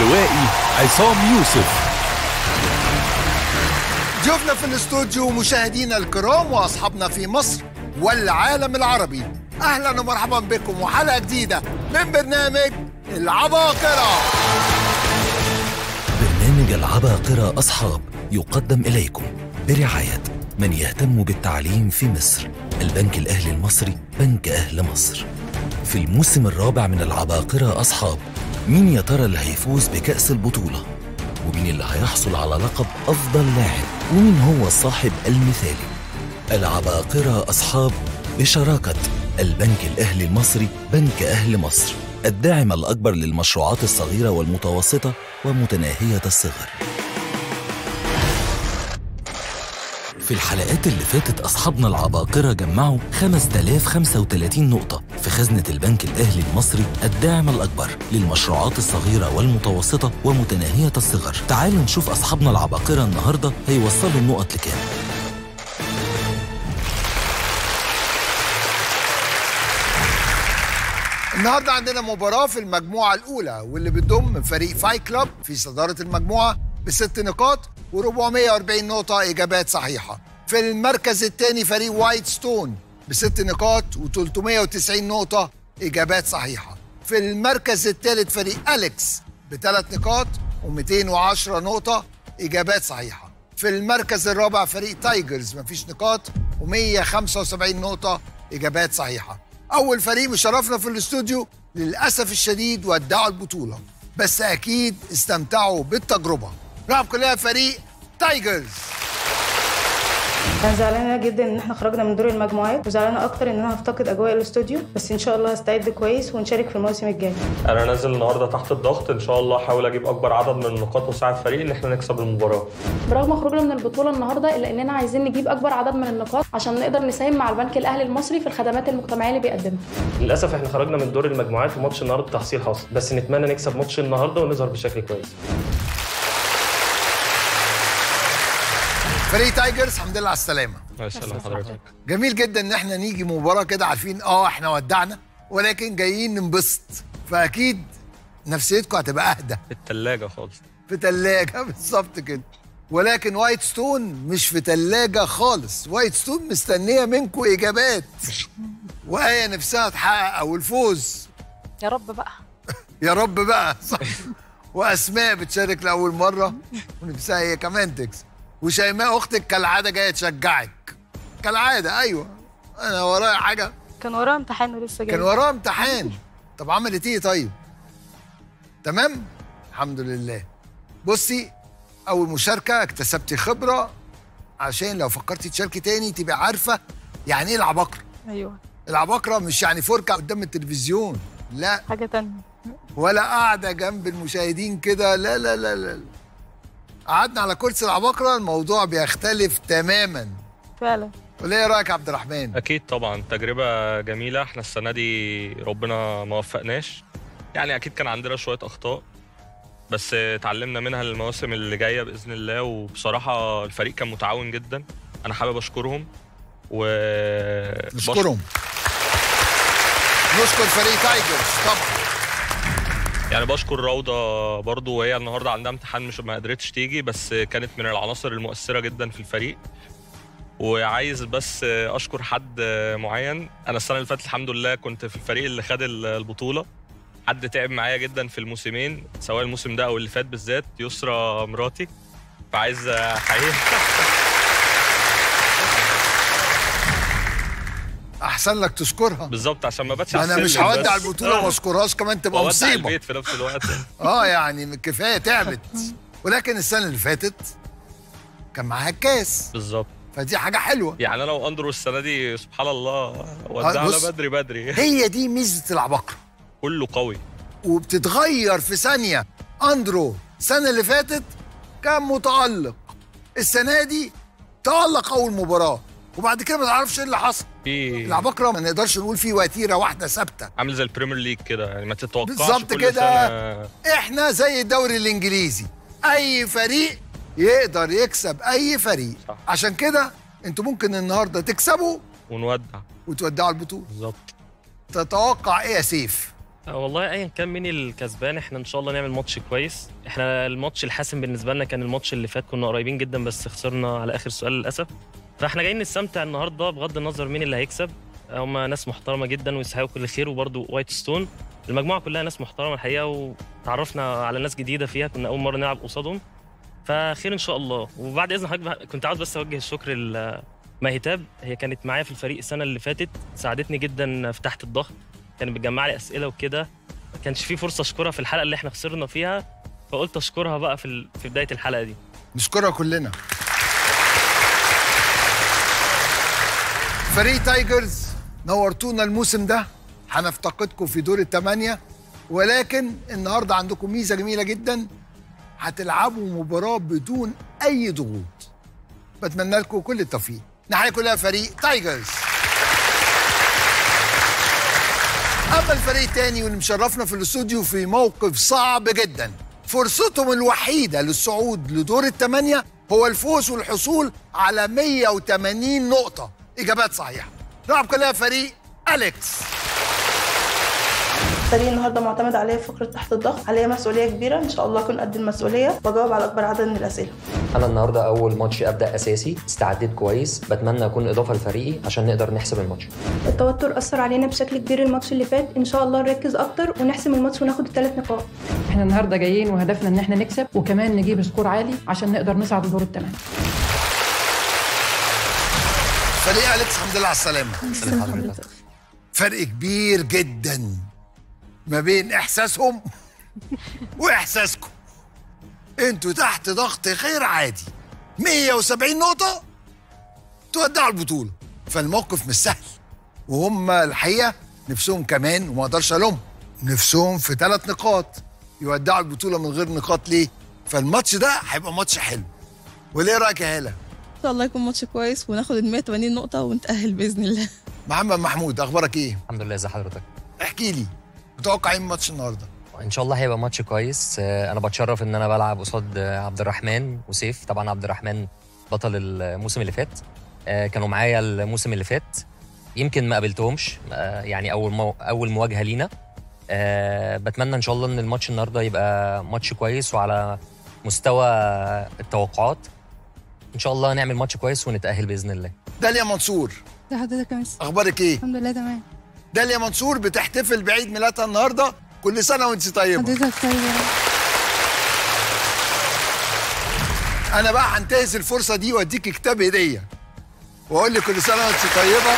الروائي عصام يوسف ضيوفنا في الاستوديو مشاهدينا الكرام واصحابنا في مصر والعالم العربي اهلا ومرحبا بكم وحلقه جديده من برنامج العباقره برنامج العباقرة أصحاب يقدم إليكم برعاية من يهتم بالتعليم في مصر البنك الأهلي المصري بنك أهل مصر في الموسم الرابع من العباقرة أصحاب مين يا ترى اللي هيفوز بكأس البطولة ومين اللي هيحصل على لقب أفضل لاعب ومين هو الصاحب المثالي العباقرة أصحاب بشراكة البنك الأهلي المصري بنك أهل مصر الداعم الأكبر للمشروعات الصغيرة والمتوسطة ومتناهية الصغر في الحلقات اللي فاتت أصحابنا العباقرة جمعوا 5035 نقطة في خزنة البنك الأهلي المصري الداعم الأكبر للمشروعات الصغيرة والمتوسطة ومتناهية الصغر تعالوا نشوف أصحابنا العباقرة النهاردة هيوصلوا النقط لكام النهارده عندنا مباراه في المجموعه الاولى واللي بتضم فريق فاي كلاب في صداره المجموعه بست نقاط و440 نقطه اجابات صحيحه في المركز الثاني فريق وايت ستون بست نقاط و390 نقطه اجابات صحيحه في المركز الثالث فريق اليكس بثلاث نقاط و210 نقطه اجابات صحيحه في المركز الرابع فريق تايجرز مفيش نقاط و175 نقطه اجابات صحيحه اول فريق مشرفنا في الاستوديو للاسف الشديد ودعوا البطوله بس اكيد استمتعوا بالتجربه رحب كلها فريق تايجرز انا زعلانه جدا ان احنا خرجنا من دور المجموعات وزعلانه اكتر ان انا هفتقد اجواء الاستوديو بس ان شاء الله هستعد كويس ونشارك في الموسم الجاي انا نازل النهارده تحت الضغط ان شاء الله احاول اجيب اكبر عدد من النقاط واساعد فريقي ان احنا نكسب المباراه برغم خروجنا من البطوله النهارده الا اننا عايزين نجيب اكبر عدد من النقاط عشان نقدر نساهم مع البنك الاهلي المصري في الخدمات المجتمعيه اللي بيقدمها للاسف احنا خرجنا من دور المجموعات وماتش النهارده تحصيل حاصل بس نتمنى نكسب ماتش النهارده ونظهر بشكل كويس فريق تايجرز الحمد لله على السلامه سلام حضرتك جميل جدا ان احنا نيجي مباراه كده عارفين اه احنا ودعنا ولكن جايين ننبسط فاكيد نفسيتكم هتبقى اهدى في الثلاجه خالص في تلاجة بالظبط كده ولكن وايت ستون مش في تلاجة خالص وايت ستون مستنية منكم إجابات وآية نفسها تحقق أو الفوز يا رب بقى يا رب بقى صح وأسماء بتشارك لأول مرة ونفسها هي كمان تكسب وشيماء أختك كالعادة جاية تشجعك كالعادة أيوة أنا ورايا حاجة كان وراها امتحان ولسه جاي كان وراها امتحان طب عملت ايه طيب تمام الحمد لله بصي اول مشاركه اكتسبتي خبره عشان لو فكرتي تشاركي تاني تبقى عارفه يعني ايه العباقره ايوه العباقره مش يعني فرجه قدام التلفزيون لا حاجه تانية ولا قاعده جنب المشاهدين كده لا لا لا لا قعدنا على كرسي العباقره الموضوع بيختلف تماما فعلا ولا ايه رايك يا عبد الرحمن اكيد طبعا تجربه جميله احنا السنه دي ربنا ما وفقناش يعني اكيد كان عندنا شويه اخطاء بس اتعلمنا منها المواسم اللي جايه باذن الله وبصراحه الفريق كان متعاون جدا انا حابب اشكرهم و نشكرهم نشكر فريق تايجرز طبعا يعني بشكر روضه برضو وهي النهارده عندها امتحان مش ما قدرتش تيجي بس كانت من العناصر المؤثره جدا في الفريق وعايز بس اشكر حد معين انا السنه اللي فاتت الحمد لله كنت في الفريق اللي خد البطوله حد تعب معايا جدا في الموسمين سواء الموسم ده او اللي فات بالذات يسرا مراتي فعايز احييها احسن لك تشكرها بالظبط عشان ما باتش انا مش هودع البطوله وما اشكرهاش كمان تبقى وأودع مصيبه البيت في نفس الوقت اه يعني كفايه تعبت ولكن السنه اللي فاتت كان معاها الكاس بالظبط فدي حاجه حلوه يعني انا واندرو السنه دي سبحان الله بص. ودعنا بدري بدري هي دي ميزه العباقره كله قوي وبتتغير في ثانيه اندرو السنه اللي فاتت كان متالق السنه دي تالق اول مباراه وبعد كده ما تعرفش ايه اللي حصل في العباقره ما نقدرش نقول فيه وتيره واحده ثابته عامل زي البريمير ليج كده يعني ما تتوقعش بالظبط كل كده. سنة احنا زي الدوري الانجليزي اي فريق يقدر يكسب اي فريق صح. عشان كده انتوا ممكن النهارده تكسبوا ونودع وتودعوا البطوله بالظبط تتوقع ايه يا سيف والله ايا كان مين الكسبان احنا ان شاء الله نعمل ماتش كويس احنا الماتش الحاسم بالنسبه لنا كان الماتش اللي فات كنا قريبين جدا بس خسرنا على اخر سؤال للاسف فاحنا جايين نستمتع النهارده بغض النظر مين اللي هيكسب هم ناس محترمه جدا ويستحقوا كل خير وبرده وايت ستون المجموعه كلها ناس محترمه الحقيقه وتعرفنا على ناس جديده فيها كنا اول مره نلعب قصادهم فخير ان شاء الله وبعد اذن حضرتك كنت عاوز بس اوجه الشكر لمهتاب هي كانت معايا في الفريق السنه اللي فاتت ساعدتني جدا في تحت الضغط كانت بتجمع لي اسئله وكده ما كانش في فرصه اشكرها في الحلقه اللي احنا خسرنا فيها فقلت اشكرها بقى في ال- في بدايه الحلقه دي نشكرها كلنا فريق تايجرز نورتونا الموسم ده هنفتقدكم في دور الثمانية ولكن النهارده عندكم ميزة جميلة جدا هتلعبوا مباراة بدون أي ضغوط بتمنى لكم كل التوفيق نحيي كلها فريق تايجرز اما الفريق الثاني واللي مشرفنا في الاستوديو في موقف صعب جدا فرصتهم الوحيده للصعود لدور الثمانيه هو الفوز والحصول على 180 نقطه اجابات صحيحه نلعب كلها فريق اليكس فريق النهارده معتمد عليا في فقره تحت الضغط عليا مسؤوليه كبيره ان شاء الله اكون قد المسؤوليه واجاوب على اكبر عدد من الاسئله انا النهارده اول ماتش ابدا اساسي استعديت كويس بتمنى اكون اضافه لفريقي عشان نقدر نحسب الماتش التوتر اثر علينا بشكل كبير الماتش اللي فات ان شاء الله نركز اكتر ونحسم الماتش وناخد الثلاث نقاط احنا النهارده جايين وهدفنا ان احنا نكسب وكمان نجيب سكور عالي عشان نقدر نصعد لدور الثمانية فريق اليكس الحمد لله على السلامه فرق كبير جدا ما بين احساسهم واحساسكم انتوا تحت ضغط غير عادي 170 نقطة تودعوا البطولة فالموقف مش سهل وهم الحقيقة نفسهم كمان وما اقدرش الومهم نفسهم في ثلاث نقاط يودعوا البطولة من غير نقاط ليه؟ فالماتش ده هيبقى ماتش حلو وليه رأيك يا هالة؟ ان شاء الله يكون ماتش كويس وناخد ال 180 نقطة ونتأهل بإذن الله محمد محمود اخبارك ايه؟ الحمد لله ازي حضرتك احكي لي متوقع ايه من ماتش النهارده؟ ان شاء الله هيبقى ماتش كويس آه، انا بتشرف ان انا بلعب قصاد آه، عبد الرحمن وسيف طبعا عبد الرحمن بطل الموسم اللي فات آه، كانوا معايا الموسم اللي فات يمكن ما قابلتهمش آه، يعني اول مو... اول مواجهه لينا آه، بتمنى ان شاء الله ان الماتش النهارده يبقى ماتش كويس وعلى مستوى التوقعات ان شاء الله نعمل ماتش كويس ونتاهل باذن الله داليا منصور ده حضرتك يا مس اخبارك ايه؟ الحمد لله تمام داليا منصور بتحتفل بعيد ميلادها النهارده كل سنه وانت طيبه حضرتك طيب يا رب. انا بقى هنتهز الفرصه دي واديك كتاب هديه واقول لك كل سنه وانت طيبه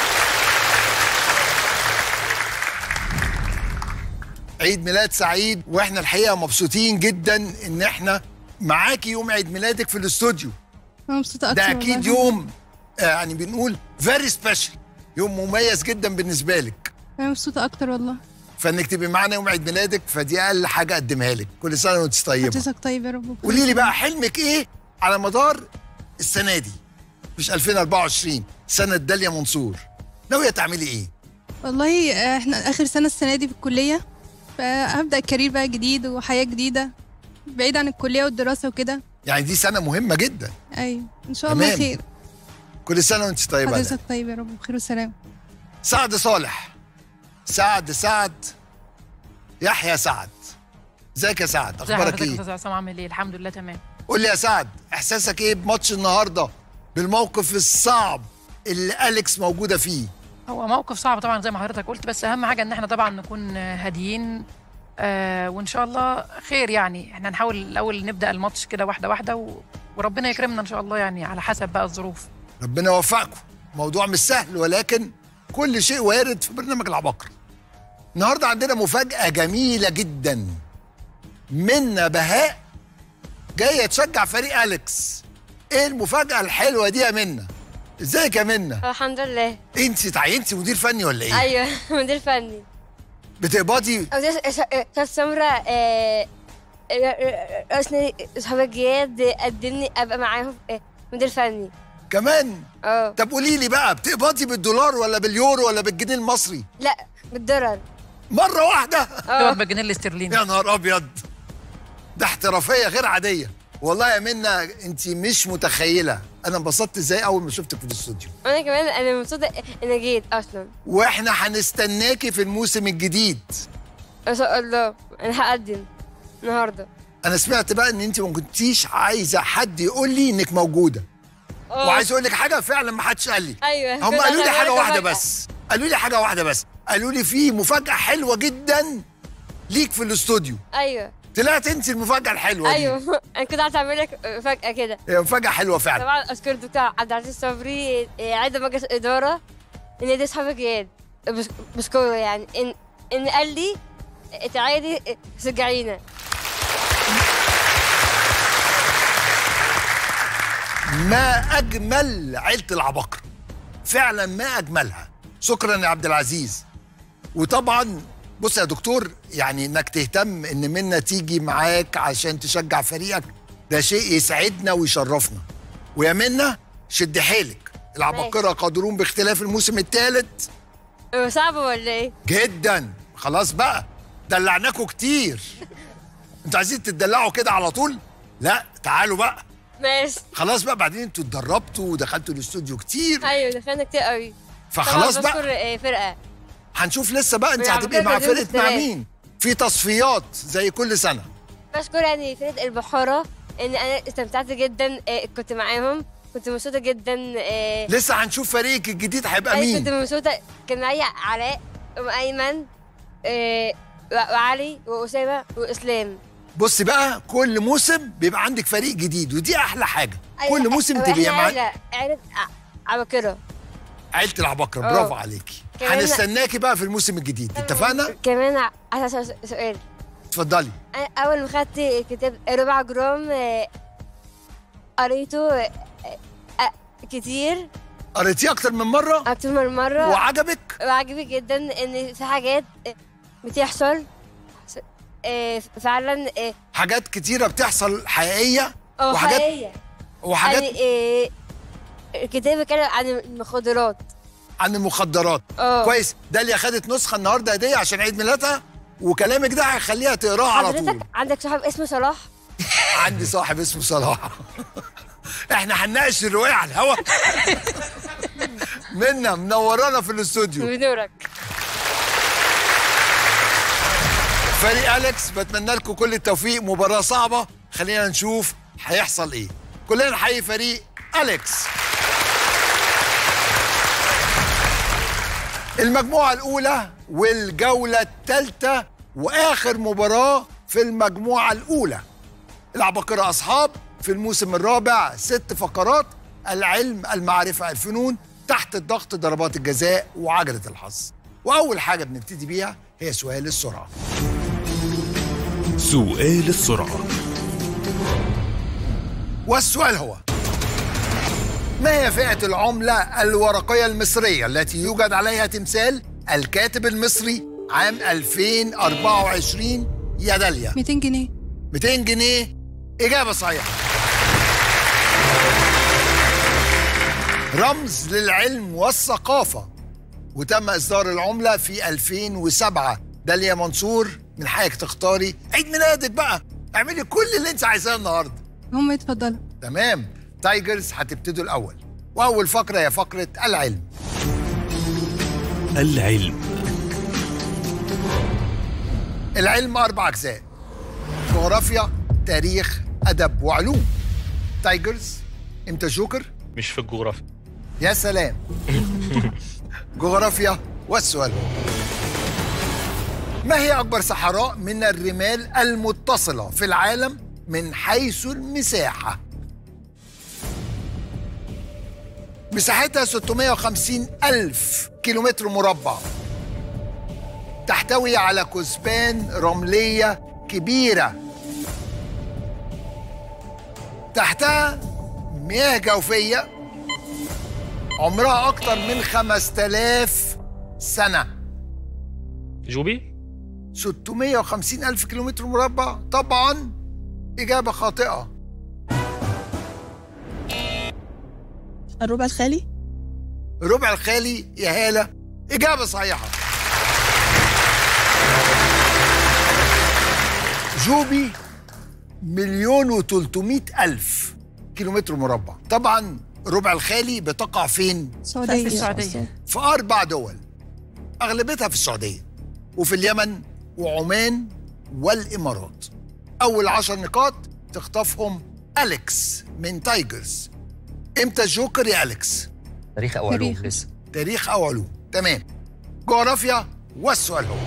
عيد ميلاد سعيد واحنا الحقيقه مبسوطين جدا ان احنا معاكي يوم عيد ميلادك في الاستوديو انا مبسوطة أكتر ده اكيد والله. يوم آه، يعني بنقول فيري سبيشال يوم مميز جدا بالنسبه لك انا مبسوطة أكتر والله فانك تبقي معانا يوم عيد ميلادك فدي اقل حاجه اقدمها لك كل سنه وانت طيبه حضرتك طيب يا رب قولي لي بقى حلمك ايه على مدار السنه دي مش 2024 سنه داليا منصور ناويه تعملي ايه والله آه، احنا آخر سنة السنة دي في الكلية فهبدأ كارير بقى جديد وحياة جديدة بعيد عن الكلية والدراسة وكده يعني دي سنه مهمه جدا أيوة إن شاء الله تمام. خير كل سنه وانت طيبه يا حضرتك طيب يا رب بخير وسلام سعد صالح سعد سعد يحيى سعد ازيك يا سعد ازي اخبارك حضرتك يا ايه استاذ عصام عامل ايه الحمد لله تمام قول لي يا سعد احساسك ايه بماتش النهارده بالموقف الصعب اللي اليكس موجوده فيه هو موقف صعب طبعا زي ما حضرتك قلت بس اهم حاجه ان احنا طبعا نكون هاديين آه وان شاء الله خير يعني احنا نحاول الاول نبدا الماتش كده واحده واحده و... وربنا يكرمنا ان شاء الله يعني على حسب بقى الظروف ربنا يوفقكم موضوع مش سهل ولكن كل شيء وارد في برنامج العباقرة النهارده عندنا مفاجأة جميلة جدا منا بهاء جاية تشجع فريق أليكس ايه المفاجأة الحلوة دي يا منا ازيك يا منا الحمد لله انت تعينتي مدير فني ولا ايه ايوه مدير فني بتقبضي استاذ سمرة رئيسنا اصحاب الجياد قدمني ابقى معاهم آه، مدير فني كمان اه طب قولي لي بقى بتقبضي بالدولار ولا باليورو ولا بالجنيه المصري لا بالدولار مرة واحدة اه بالجنيه الاسترليني يا نهار ابيض ده احترافيه غير عاديه والله يا منى انت مش متخيله انا انبسطت ازاي اول ما شفتك في الاستوديو وانا كمان انا مبسوطة اني جيت اصلا واحنا هنستناكي في الموسم الجديد ما شاء الله انا هقدم النهارده انا سمعت بقى ان انت ما كنتيش عايزه حد يقول لي انك موجوده آه. وعايز اقول لك حاجه فعلا ما حدش قال لي ايوه هم كنت قالوا لي هتعمل حاجه لك واحده مفاجأة. بس قالوا لي حاجه واحده بس قالوا لي في مفاجاه حلوه جدا ليك في الاستوديو ايوه طلعت انت المفاجاه الحلوه دي ايوه انا كنت هتعمل لك فجأة كده هي مفاجاه حلوه فعلا طبعا اشكر الدكتور عبد العزيز صبري آه، عضو مجلس الاداره ان دي اصحاب جياد بش- بشكره يعني ان ان قال لي آه، تعالي آه، شجعينا ما اجمل عيله العباقره فعلا ما اجملها شكرا يا عبد العزيز وطبعا بص يا دكتور يعني انك تهتم ان منا تيجي معاك عشان تشجع فريقك ده شيء يسعدنا ويشرفنا ويا منا شد حيلك العباقره قادرون باختلاف الموسم الثالث هو صعب ولا ايه؟ جدا خلاص بقى دلعناكوا كتير انتوا عايزين تدلعوا كده على طول لا تعالوا بقى ماشي خلاص بقى بعدين انتوا اتدربتوا ودخلتوا الاستوديو كتير ايوه دخلنا كتير قوي فخلاص طبعاً بقى بشكر آه، فرقه هنشوف لسه بقى انت بنلعب هتبقي مع كده فرقه بدون مع اختلاف. مين في تصفيات زي كل سنه بشكر يعني فرقه البحاره ان انا استمتعت جدا آه، كنت معاهم كنت مبسوطه جدا آه، لسه هنشوف فريقك الجديد هيبقى أي كنت مين مبسوطه كان معايا علاء وايمن آه، و- وعلي واسامه واسلام بص بقى كل موسم بيبقى عندك فريق جديد ودي احلى حاجه كل موسم وإحنا تبقي مع عيله عيله ع- عباقره عيله العباقره اه. برافو عليكي كمان- هنستناكي بقى في الموسم الجديد اتفقنا كمان ع- عايز اسال سؤال اتفضلي أنا اول ما خدت كتاب ربع جرام آه، قريته آه، آه، كتير قريتيه اكتر من مره اكتر من مره وعجبك وعجبني جدا ان في حاجات آه، بتحصل آه، فعلا آه، حاجات كتيره بتحصل حقيقيه اه وحاجات حقيقية. وحاجات يعني آه، الكتاب بيتكلم عن المخدرات عن المخدرات اه. كويس داليا خدت نسخه النهارده هديه عشان عيد ميلادها وكلامك ده هيخليها تقراها على طول حضرتك عندك صاحب اسمه صلاح عندي صاحب اسمه صلاح احنا هنناقش الروايه على الهوا منا منورانا في الاستوديو بنورك فريق اليكس بتمنى لكم كل التوفيق مباراه صعبه خلينا نشوف هيحصل ايه كلنا نحيي فريق اليكس المجموعه الاولى والجوله الثالثه واخر مباراه في المجموعه الاولى العباقرة أصحاب في الموسم الرابع ست فقرات العلم المعرفة الفنون تحت الضغط ضربات الجزاء وعجلة الحظ وأول حاجة بنبتدي بيها هي سؤال السرعة سؤال السرعة والسؤال هو ما هي فئة العملة الورقية المصرية التي يوجد عليها تمثال الكاتب المصري عام 2024 يا داليا 200 جنيه 200 جنيه إجابة صحيحة رمز للعلم والثقافة وتم إصدار العملة في 2007 داليا منصور من حقك تختاري عيد ميلادك بقى اعملي كل اللي انت عايزاه النهارده هم يتفضلوا تمام تايجرز هتبتدوا الأول وأول فقرة هي فقرة العلم العلم العلم أربع أجزاء جغرافيا تاريخ أدب وعلوم تايجرز أنت جوكر مش في الجغرافيا يا سلام جغرافيا والسؤال هو ما هي أكبر صحراء من الرمال المتصلة في العالم من حيث المساحة؟ مساحتها 650 ألف كيلومتر مربع تحتوي على كثبان رملية كبيرة تحتها مياه جوفية عمرها أكتر من 5000 سنة جوبي 650 ألف كيلومتر مربع طبعا إجابة خاطئة الربع الخالي ربع الخالي يا هالة إجابة صحيحة جوبي مليون وتلتمية ألف كيلومتر مربع طبعا ربع الخالي بتقع فين؟ السعودية السعودية في أربع دول أغلبيتها في السعودية وفي اليمن وعمان والإمارات أول عشر نقاط تخطفهم أليكس من تايجرز إمتى الجوكر يا أليكس؟ تاريخ او علوم تاريخ. لسه تاريخ أو علوم تمام جغرافيا والسؤال هو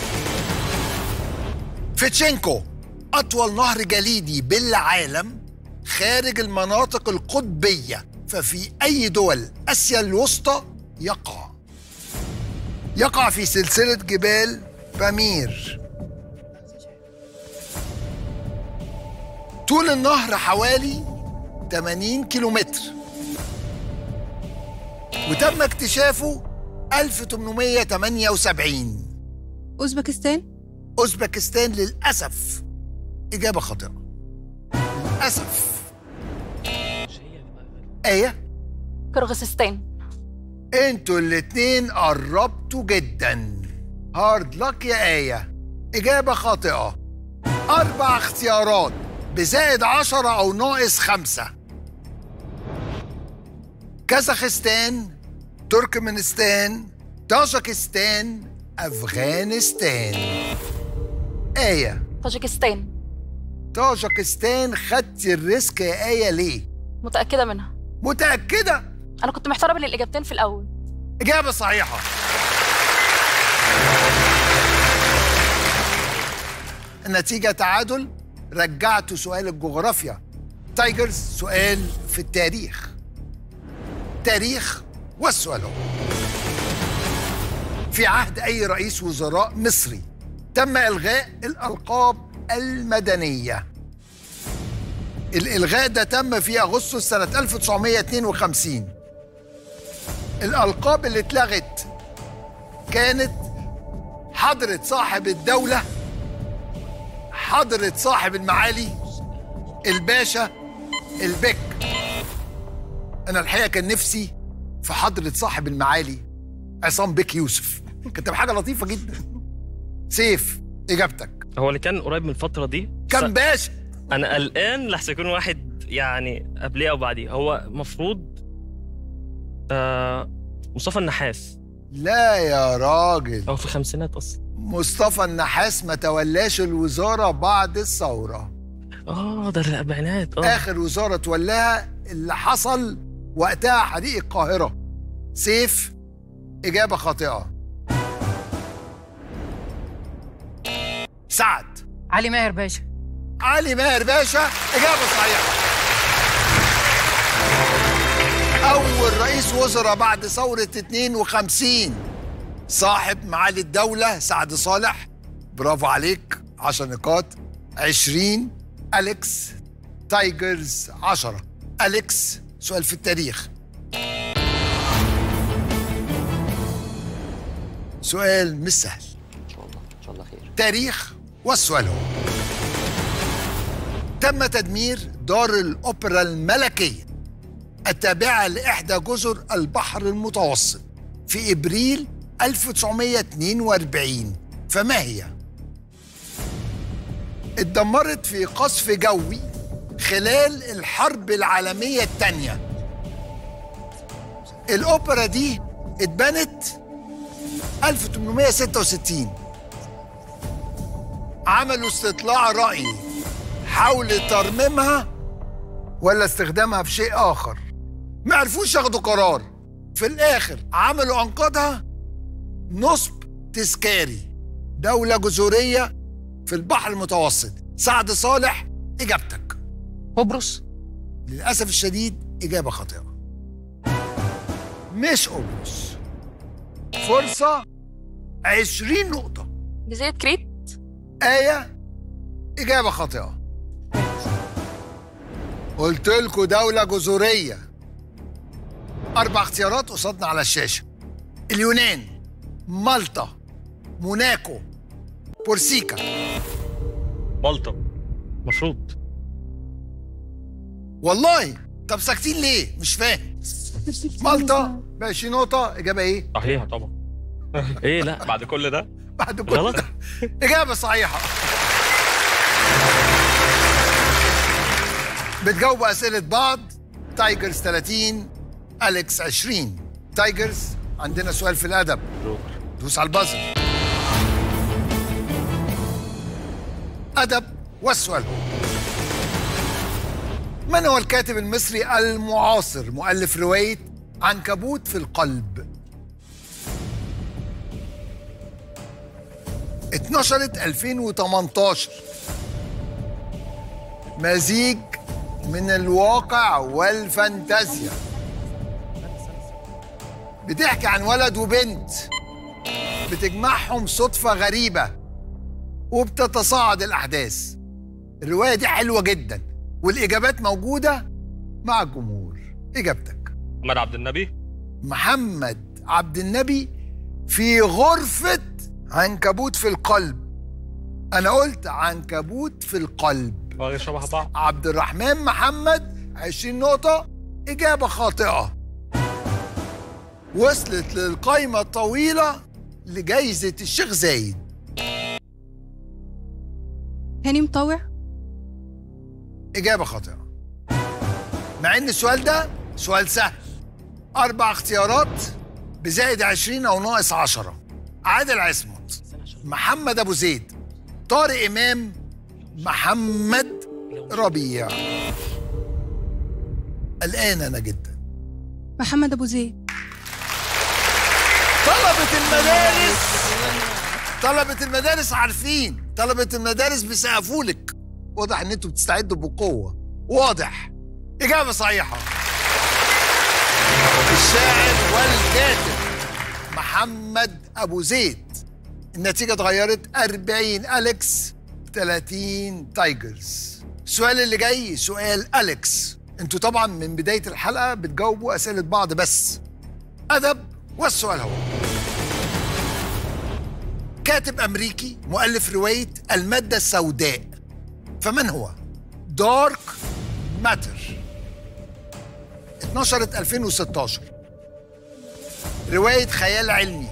فيتشينكو أطول نهر جليدي بالعالم خارج المناطق القطبية ففي أي دول آسيا الوسطى يقع يقع في سلسلة جبال بامير طول النهر حوالي 80 كيلومتر وتم اكتشافه 1878 أوزبكستان أوزبكستان للأسف إجابة خاطئة للأسف آية قرغيزستان انتوا الاتنين قربتوا جدا هارد لك يا آية إجابة خاطئة أربع اختيارات بزائد عشرة أو ناقص خمسة كازاخستان تركمانستان طاجكستان أفغانستان آية طاجكستان طاجكستان خدت الريسك يا آية ليه؟ متأكدة منها متأكدة؟ أنا كنت محتارة بين الإجابتين في الأول إجابة صحيحة النتيجة تعادل رجعتوا سؤال الجغرافيا تايجرز سؤال في التاريخ تاريخ والسؤال هو في عهد أي رئيس وزراء مصري تم إلغاء الألقاب المدنية الإلغاء ده تم في أغسطس سنة 1952 الألقاب اللي اتلغت كانت حضرة صاحب الدولة حضرة صاحب المعالي الباشا البك أنا الحقيقة كان نفسي في حضرة صاحب المعالي عصام بك يوسف كانت تبقى حاجة لطيفة جدا سيف إجابتك هو اللي كان قريب من الفتره دي كان باشا انا قلقان لحسن يكون واحد يعني قبليه او بعديه هو المفروض آه مصطفى النحاس لا يا راجل هو في الخمسينات اصلا مصطفى النحاس ما تولاش الوزارة بعد الثورة اه ده الاربعينات اه آخر وزارة تولاها اللي حصل وقتها حريق القاهرة سيف إجابة خاطئة سعد علي ماهر باشا علي ماهر باشا إجابة صحيحة أول رئيس وزراء بعد ثورة 52 صاحب معالي الدولة سعد صالح برافو عليك 10 نقاط 20 أليكس تايجرز 10 أليكس سؤال في التاريخ سؤال مش سهل ان شاء الله ان شاء الله خير تاريخ والسؤال هو تم تدمير دار الأوبرا الملكية التابعة لإحدى جزر البحر المتوسط في إبريل 1942 فما هي؟ اتدمرت في قصف جوي خلال الحرب العالمية الثانية الأوبرا دي اتبنت 1866 عملوا استطلاع رأي حول ترميمها ولا استخدامها في شيء آخر ما عرفوش ياخدوا قرار في الآخر عملوا أنقاضها نصب تذكاري دولة جزرية في البحر المتوسط سعد صالح إجابتك قبرص للأسف الشديد إجابة خاطئة مش قبرص فرصة 20 نقطة جزيرة كريت آية إجابة خاطئة قلت لكم دولة جزرية أربع اختيارات قصادنا على الشاشة اليونان مالطا موناكو بورسيكا مالطا المفروض والله طب ساكتين ليه مش فاهم مالطا ب 20 نقطة إجابة إيه؟ صحيحة طبعا ايه لا بعد كل ده بعد كل غلط ده إجابة صحيحة بتجاوبوا أسئلة بعض تايجرز 30 أليكس 20 تايجرز عندنا سؤال في الأدب دوس على البازل أدب والسؤال هو من هو الكاتب المصري المعاصر مؤلف رواية عنكبوت في القلب اتنشرت 2018 مزيج من الواقع والفانتازيا بتحكي عن ولد وبنت بتجمعهم صدفة غريبة وبتتصاعد الأحداث الرواية دي حلوة جدا والإجابات موجودة مع الجمهور إجابتك محمد عبد النبي محمد عبد النبي في غرفة عنكبوت في القلب أنا قلت عنكبوت في القلب واغير شبه بعض عبد الرحمن محمد 20 نقطة إجابة خاطئة وصلت للقايمة الطويلة لجائزة الشيخ زايد هاني مطوع إجابة خاطئة مع إن السؤال ده سؤال سهل أربع اختيارات بزائد 20 أو ناقص 10 عادل عصمت محمد أبو زيد طارق إمام محمد ربيع الآن أنا جدا محمد ابو زيد طلبة المدارس طلبة المدارس عارفين طلبة المدارس بيسقفوا لك واضح ان انتوا بتستعدوا بقوة واضح إجابة صحيحة الشاعر والكاتب محمد أبو زيد النتيجة اتغيرت 40 أليكس 30 تايجرز السؤال اللي جاي سؤال أليكس انتوا طبعا من بداية الحلقة بتجاوبوا أسئلة بعض بس أدب والسؤال هو كاتب أمريكي مؤلف رواية المادة السوداء فمن هو؟ دارك ماتر اتنشرت 2016 رواية خيال علمي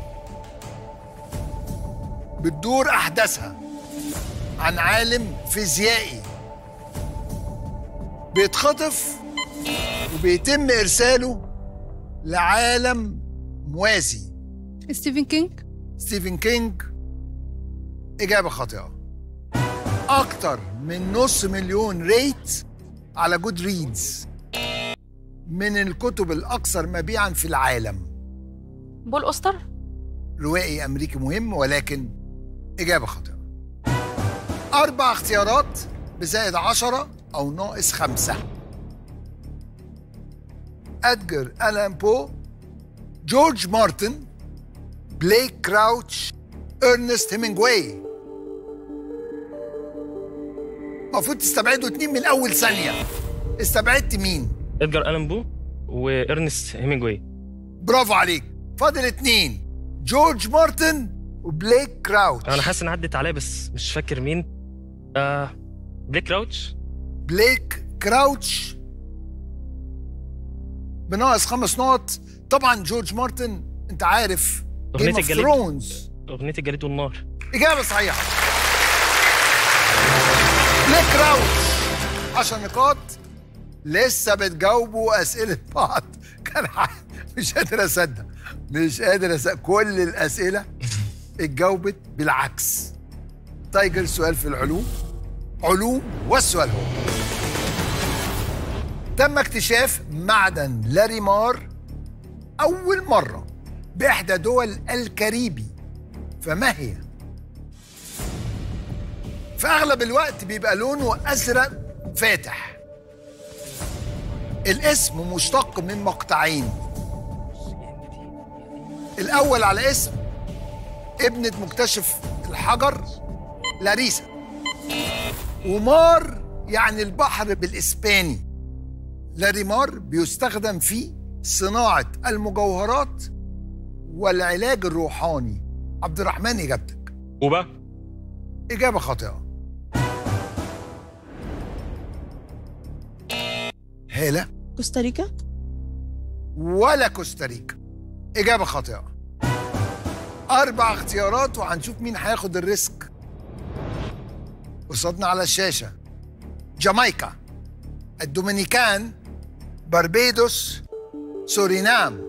بتدور أحداثها عن عالم فيزيائي بيتخطف وبيتم إرساله لعالم موازي ستيفن كينج ستيفن كينج إجابة خاطئة أكتر من نص مليون ريت على جود ريدز من الكتب الأكثر مبيعا في العالم بول أوستر روائي أمريكي مهم ولكن إجابة خاطئة أربع اختيارات بزائد عشرة أو ناقص خمسة أدجر ألان بو جورج مارتن بليك كراوتش إرنست هيمنجواي المفروض تستبعدوا اتنين من أول ثانية استبعدت مين؟ ادجار الان بو وارنست هيمنجواي برافو عليك فاضل اتنين جورج مارتن وبليك كراوتش انا حاسس ان عدت عليا بس مش فاكر مين آه بليك راوتش بليك كراوتش بناقص خمس نقط طبعا جورج مارتن انت عارف اغنيه جيم اوف الجليد ثرونز اغنيه الجليد والنار اجابه صحيحه بليك كراوتش 10 نقاط لسه بتجاوبوا اسئله بعض كان ع- مش قادر اصدق مش قادر اصدق كل الاسئله اتجاوبت بالعكس تايجر سؤال في العلوم علوم والسؤال هو تم اكتشاف معدن لاريمار أول مرة بإحدى دول الكاريبي فما هي؟ في أغلب الوقت بيبقى لونه أزرق فاتح الاسم مشتق من مقطعين الأول على اسم ابنة مكتشف الحجر لاريسا ومار يعني البحر بالإسباني لاريمار بيستخدم في صناعة المجوهرات والعلاج الروحاني عبد الرحمن إجابتك كوبا إجابة خاطئة هالة كوستاريكا ولا كوستاريكا إجابة خاطئة أربع اختيارات وهنشوف مين هياخد الريسك قصادنا على الشاشة جامايكا الدومينيكان بربيدوس سورينام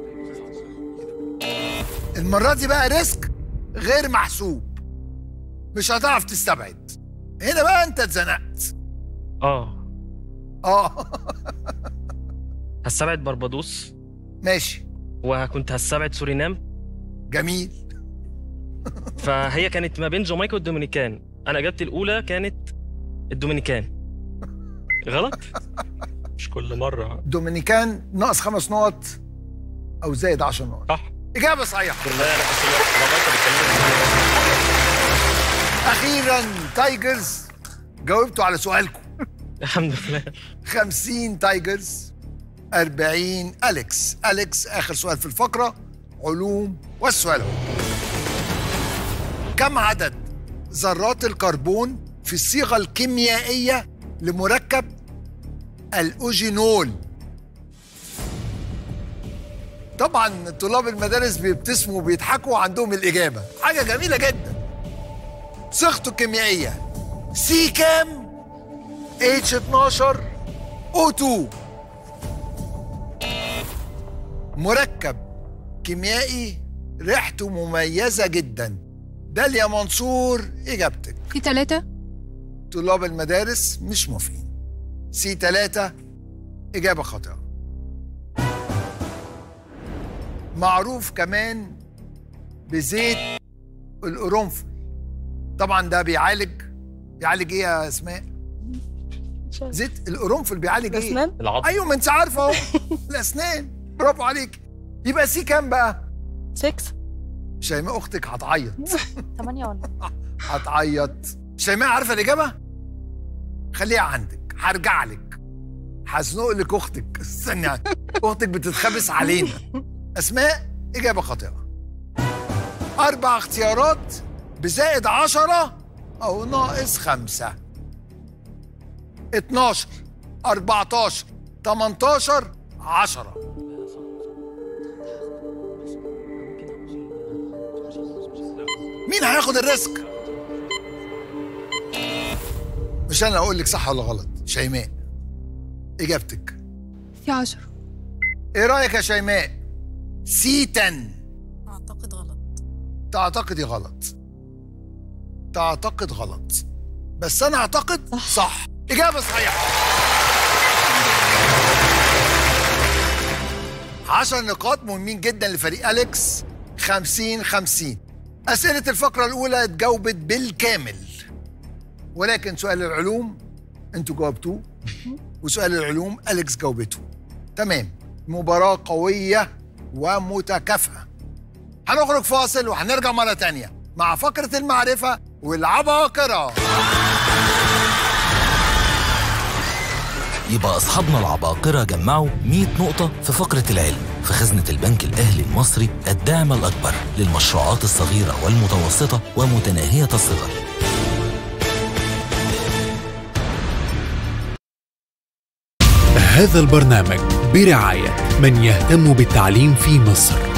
المرة دي بقى ريسك غير محسوب مش هتعرف تستبعد هنا بقى انت اتزنقت اه اه هستبعد بربادوس ماشي وكنت هستبعد سورينام جميل فهي كانت ما بين جامايكا والدومينيكان انا اجابتي الاولى كانت الدومينيكان غلط مش كل مره دومينيكان ناقص خمس نقط او زائد 10 نقط صح اجابه صحيحه اخيرا تايجرز جاوبتوا على سؤالكم الحمد لله 50 تايجرز 40 اليكس اليكس اخر سؤال في الفقره علوم والسؤال هو كم عدد ذرات الكربون في الصيغه الكيميائيه لمركب الاوجينول طبعا طلاب المدارس بيبتسموا وبيضحكوا وعندهم الاجابه حاجه جميله جدا صيغته الكيميائيه سي كام اتش 12 او 2 مركب كيميائي ريحته مميزه جدا داليا منصور اجابتك في ثلاثة طلاب المدارس مش موافقين سي 3 اجابه خاطئه معروف كمان بزيت القرنفل طبعا ده بيعالج بيعالج ايه يا اسماء زيت القرنفل بيعالج ايه الأسنان؟ العظم. ايوه ما انت عارفه اهو الاسنان برافو عليك يبقى سي كام بقى 6 شيماء اختك هتعيط 8 ولا هتعيط شيماء عارفه الاجابه خليها عندك هرجع لك هزنق لك اختك استني اختك بتتخبس علينا اسماء اجابه خاطئه اربع اختيارات بزائد عشرة او ناقص خمسة 12 14 18 10 مين هياخد الريسك؟ مش انا اقول لك صح ولا غلط شيماء اجابتك في عشرة ايه رايك يا شيماء سي 10 اعتقد غلط تعتقدي غلط تعتقد غلط بس انا اعتقد صح, صح. اجابه صحيحه 10 نقاط مهمين جدا لفريق اليكس 50 50 اسئله الفقره الاولى اتجاوبت بالكامل ولكن سؤال العلوم انتوا جاوبتوه وسؤال العلوم اليكس جاوبته تمام مباراه قويه ومتكافئه هنخرج فاصل وهنرجع مرة تانية مع فقرة المعرفة والعباقرة يبقى أصحابنا العباقرة جمعوا 100 نقطة في فقرة العلم في خزنة البنك الأهلي المصري الداعم الأكبر للمشروعات الصغيرة والمتوسطة ومتناهية الصغر هذا البرنامج برعاية من يهتم بالتعليم في مصر